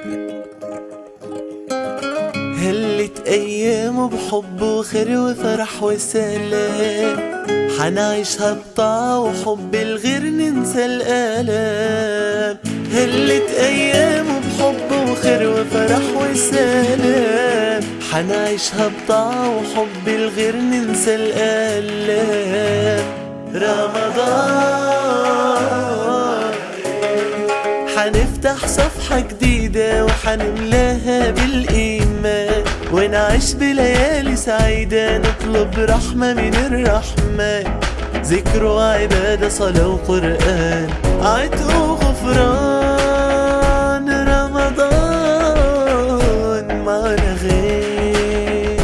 هلت أيام بحب وخير وفرح وسلام حنعيشها بطاعة وحب الغير ننسى الآلام هلت أيام بحب وخير وفرح وسلام حنعيشها بطاعة وحب الغير ننسى الآلام رمضان حنفتح صفحة جديدة وحنملاها بالإيمان ونعيش بليالي سعيدة نطلب رحمة من الرحمن ذكر وعبادة صلاة وقرآن عتق وغفران رمضان معنا غير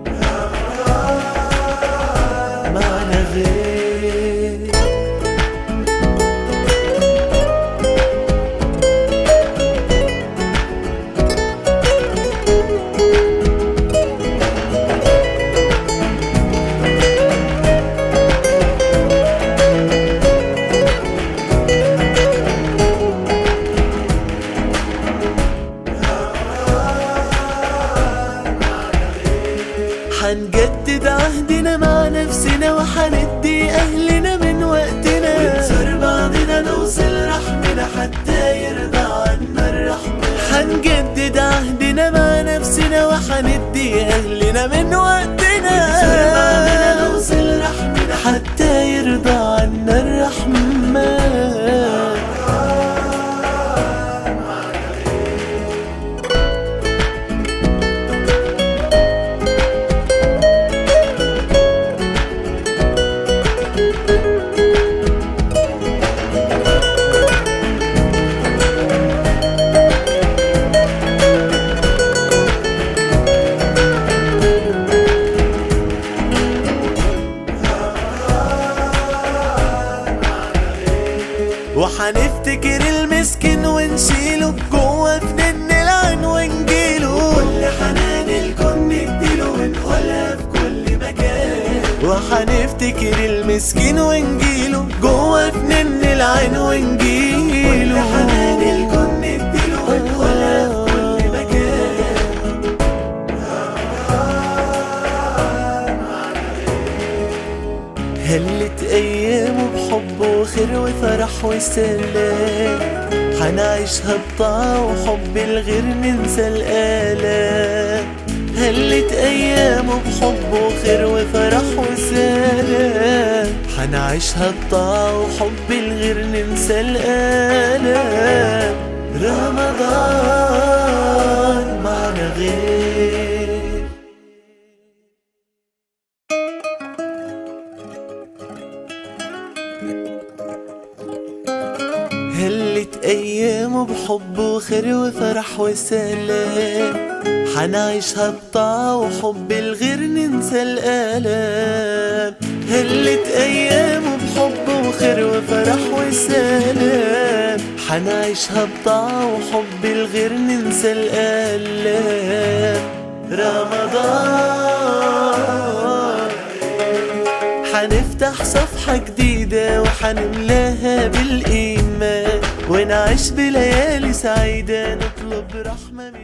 معنا غير حنجدد عهدنا مع نفسنا وحندي أهلنا من وقتنا ونزور بعضنا نوصل رحمنا حتى يرضى عنا الرحمن حنجدد عهدنا مع نفسنا وحندي أهلنا من وقتنا ونزور بعضنا نوصل رحمنا حتى يرضى عنا الرحمن وحنفتكر المسكين ونشيله جوه فنن العين ونجيله كل حنان الكون نديله ونقولها في كل مكان وحنفتكر المسكين ونجيله جوه فنن العين ونجيله كل حنان الكون نديله ونقولها في كل مكان هلت أيام بحب وخير وفرح وسلام حنعيشها بطاعة وحب الغير ننسى الآلام هلت أيام بحب وخير وفرح وسلام حنعيشها بطاعة وحب الغير ننسى الآلام رمضان معنا غير هلت أيام بحب وخير وفرح وسلام حنعيشها بطاعة وحب الغير ننسى الآلام هلت أيام بحب وخير وفرح وسلام حنعيشها بطاعة وحب الغير ننسى الآلام رمضان حنفتح صفحة جديدة وحنملاها بالإيمان ونعيش بليالي سعيدة نطلب رحمة